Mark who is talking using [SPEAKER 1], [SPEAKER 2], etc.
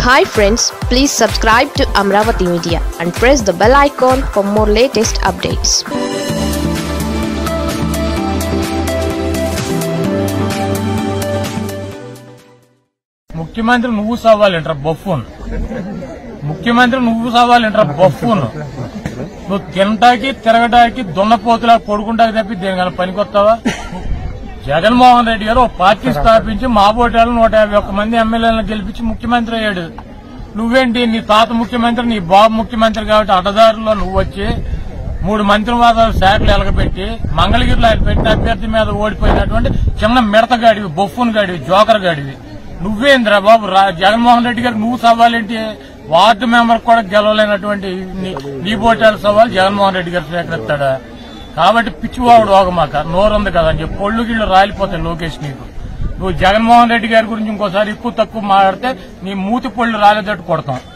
[SPEAKER 1] hi friends please subscribe to Amaravati media and press the bell icon for more latest updates
[SPEAKER 2] ముఖ్యమంత్రి నువ్వు సవ్వాలంటారా బొఫ్ఫూన్ ముఖ్యమంత్రి నువ్వు సవ్వాలంటారా బొఫ్ఫూన్ నువ్వు తినటానికి తిరగటానికి దున్నపోతులా పడుకుంటాకి తప్పి దేనికన్నా పనికొస్తావా జగన్మోహన్ రెడ్డి గారు ఒక పార్టీ స్థాపించి మా ఓటాలు నూట యాభై ఒక్క మంది ఎమ్మెల్యేలను గెలిపించి ముఖ్యమంత్రి అయ్యాడు నువ్వేంటి నీ తాత ముఖ్యమంత్రి నీ బాబు ముఖ్యమంత్రి కాబట్టి అడ్డదారుల్లో నువ్వు వచ్చి మూడు మంత్రివాదాలు శాఖలు ఎలగబెట్టి మంగళగిరిలో ఆయన పెట్టిన అభ్యర్థి మీద ఓడిపోయినటువంటి చిన్న మిడతగాడివి బొఫ్ఫున్ గాడివి జోకర్ గాడివి నువ్వేంద్రా బాబు రా- జగన్మోహన్ రెడ్డి గారికి నువ్వు సవాలేంటి వార్డు మెంబర్ కూడా గెలవలేనటువంటి నీ- నీ బోటాల సవాల్ జగన్మోహన్ రెడ్డి గారు స్వీకరిస్తాడా కాబట్టి పిచ్చివాడు ఓగమాక నోరుంది కదా అని చెప్పి పొళ్ళు గిళ్ళు రాలిపోతాయి లోకేష్ నీకు నువ్వు జగన్మోహన్ రెడ్డి గారి గురించి ఇంకోసారి ఎక్కువ తక్కువ మాట్లాడితే నీ మూతి పొళ్ళు రాలేదట్టు కొడతాం